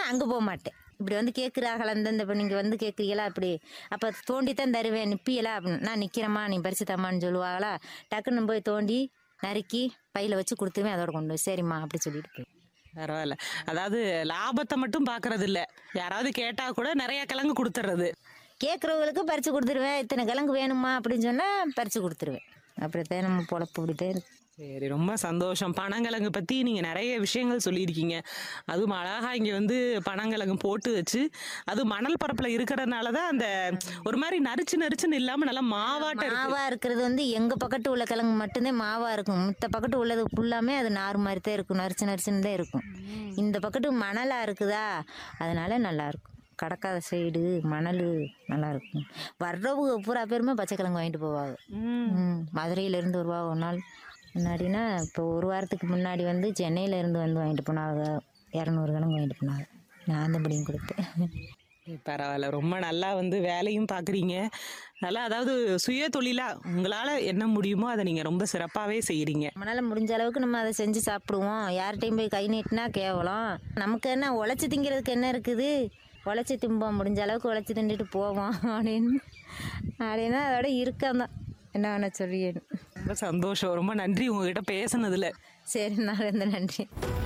அங்கே போக மாட்டேன் இப்படி வந்து கேட்குறாங்களா இந்த இந்த இப்போ நீங்கள் வந்து கேட்குறீங்களா அப்படி அப்போ தோண்டி தான் தருவேன் நிப்பியலா அப்படின்னு நான் நிற்கிறேம்மா நீ பறிச்சு தம்மான்னு சொல்லுவாங்களா டக்குன்னு போய் தோண்டி நறுக்கி பையில் வச்சு கொடுத்துருவேன் அதோட கொண்டு போய் சரிம்மா அப்படி சொல்லிட்டு போய் பரவாயில்ல அதாவது லாபத்தை மட்டும் பார்க்கறது இல்ல யாராவது கேட்டா கூட நிறைய கிழங்கு கொடுத்துறது கேட்குறவங்களுக்கு பறித்து கொடுத்துருவேன் இத்தனை கிழங்கு வேணுமா அப்படின்னு சொன்னால் பறித்து கொடுத்துருவேன் அப்படித்தான் நம்ம பொழப்பு இப்படித்தான் இருக்கு சரி ரொம்ப சந்தோஷம் பனங்கிழங்கு பற்றி நீங்கள் நிறைய விஷயங்கள் சொல்லியிருக்கீங்க அதுவும் அழகா இங்கே வந்து பனங்கிழங்கு போட்டு வச்சு அது மணல் பரப்பில் இருக்கிறதுனால தான் அந்த ஒரு மாதிரி நரிச்சு நரிச்சுன்னு இல்லாமல் நல்லா மாவாட்ட இருக்கு மாவா இருக்கிறது வந்து எங்க பக்கத்து உள்ள கிழங்கு மட்டும்தான் மாவா இருக்கும் மித்த பக்கத்து உள்ளது ஃபுல்லாமே அது நார் மாதிரி தான் இருக்கும் நரிச்சு நரிச்சுன்னு தான் இருக்கும் இந்த பக்கத்து மணலா இருக்குதா அதனால நல்லா இருக்கும் கடக்காத சைடு மணல் நல்லா இருக்கும் வர்றவங்க பூரா பேருமே பச்சை கிழங்கு வாங்கிட்டு போவாங்க ம், மதுரையில இருந்து வருவாங்க ஒரு நாள் முன்னாடினா இப்போ ஒரு வாரத்துக்கு முன்னாடி வந்து சென்னையில இருந்து வந்து வாங்கிட்டு போனாங்க இரநூறு கிழங்கு வாங்கிட்டு போனாங்க நான் தான் பிடிங்க கொடுத்தேன் பரவாயில்ல ரொம்ப நல்லா வந்து வேலையும் பார்க்குறீங்க நல்லா அதாவது சுய தொழிலா உங்களால் என்ன முடியுமோ அதை நீங்கள் ரொம்ப சிறப்பாகவே செய்கிறீங்க நம்மளால முடிஞ்ச அளவுக்கு நம்ம அதை செஞ்சு சாப்பிடுவோம் யார்கிட்டையும் போய் கை நீட்டினா கேவலம் நமக்கு என்ன உழைச்சி திங்கிறதுக்கு என்ன இருக்குது உழைச்சி திம்போம் முடிஞ்ச அளவுக்கு உழைச்சி திண்டுட்டு போவோம் அப்படின்னு அப்படின்னா அதோட இருக்கம் தான் என்ன வேணா சொல்லியணும் ரொம்ப சந்தோஷம் ரொம்ப நன்றி உங்ககிட்ட பேசுனதுல சரி நான் ரொம்ப நன்றி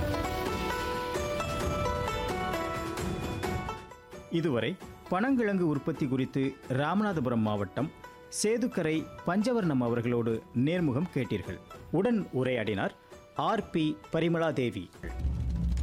இதுவரை பனங்கிழங்கு உற்பத்தி குறித்து ராமநாதபுரம் மாவட்டம் சேதுக்கரை பஞ்சவர்ணம் அவர்களோடு நேர்முகம் கேட்டீர்கள் உடன் உரையாடினார் ஆர் பி பரிமளா தேவி